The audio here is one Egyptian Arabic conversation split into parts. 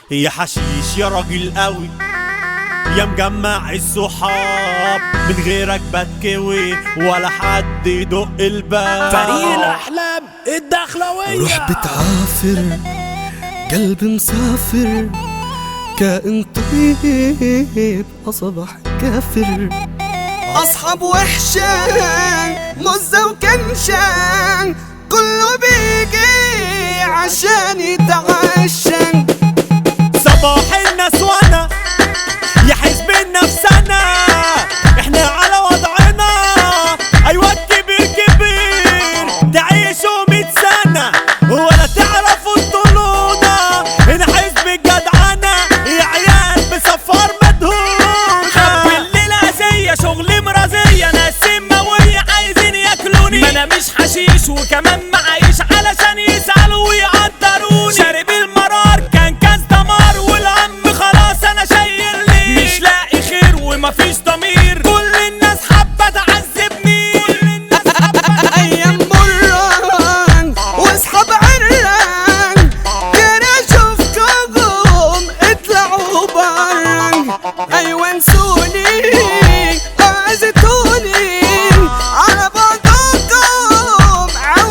يا حشيش يا راجل قوي يا مجمع الصحاب من غيرك بتكوي ولا حد يدق الباب فريق الاحلام الدخلويه روح بتعافر قلب مسافر كائن طيب أصبح كافر أصحاب وحشة مزة وكنشة كله بيجي عشان يتعشى صباح الناس وانا يا حزب نفسنا احنا على وضعنا ايوه الكبير كبير تعيشوا مية سنة ولا تعرفوا الطلونة هنا حزب الجدعنة يا عيال بسفر مدهونة بالليل أذية شغل مرازية ناس سماوية عايزين ياكلوني ما انا مش حشيش وكمان معايش علشان يسألوا ويقدروني شارب المرار كان كاس دمار والهم خلاص انا شايل ليه مش لاقي خير ومفيش ضمير كل الناس حابة تعذبني كل الناس أيام مرة واصحاب عران كان أشوفكم اطلعوا برا أيوة انسوني أذيتوني على بعضكم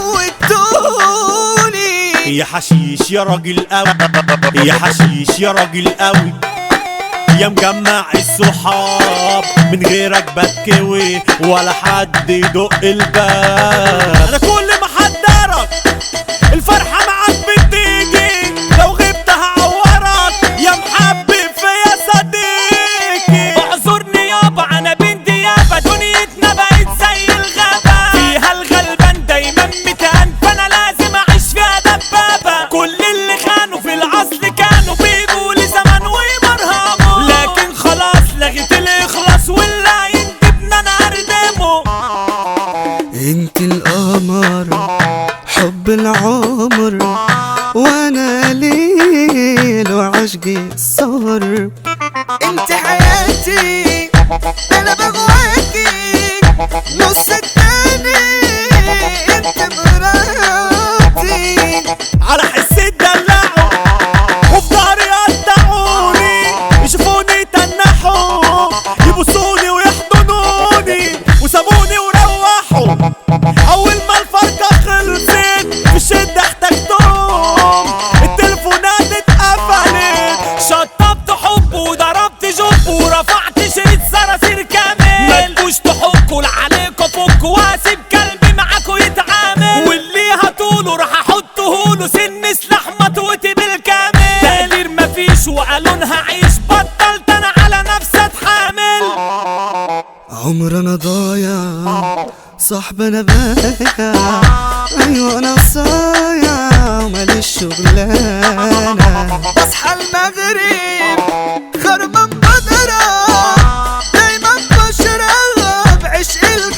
عودتوني يا حشيش يا راجل قوي يا حشيش يا راجل قوي يا مجمع الصحاب من غيرك بتكوي ولا حد يدق الباب انا كل ما حضرك الفرحة معاك بتيجي لو غبت هعورك يا محبب فيا صديقي اعذرني يابا انا بنت يابا دنيتنا بقت زي الغابة فيها الغلبان دايما متهان فانا لازم اعيش فيها دبابة كل اللي خانوا في الاصل كانوا بيجوا لزمن ومرهموا لكن خلاص لغيت الاخلاص واللي هيندبنا انا هردمه انت القمر حب العمر وانا ليل وعشقي السهر انت حياتي انا بغواكي نص التاني انت مراتي على حس الدلعوا وفي ظهري يقطعوني يشوفوني تنحوا يبوسوني ويحضنوني وسابوني وروحوا اول ما الفرقة خلصت في الشدة احتجتهم التليفونات اتقفلت شطبت حب وضربت جب ورفعت شريط صراصير كامل ملكوش تحكوا عليكوا فك واسيب كلبي معاكوا يتعامل واللي هطوله راح احطه له سن سلاح مطوتي بالكامل تقدير مفيش وقالون هعيش بطلت انا على نفسي اتحامل عمرنا ضايع صاحبنا بايع ايوه انا صايع وماليش شغلانه بصحى المغرب خربان بضرب دايما بشرب عشق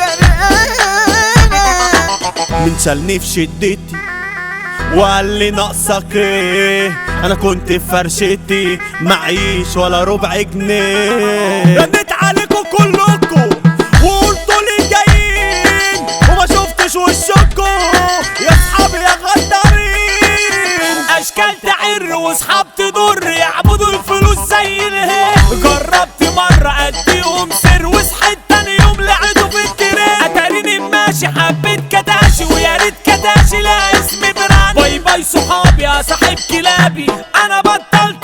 الغرقانة من شالني في شدتي وقال لي ناقصك ايه انا كنت في فرشتي معيش ولا ربع جنيه رديت عليكم كلكم وقلتوا لي جايين وما شفتش وشكم يا اصحابي يا غدارين اشكال تعر واصحاب تضر يعبدوا الفلوس زي الهيل جربت مره اديهم سر وصحيت تاني يوم لقيته في الترين اتاريني ماشي حبيت كتاشي ويا ريت كتاشي لا اسمي براند باي باي صحابي يا صاحب كلابي انا بطلت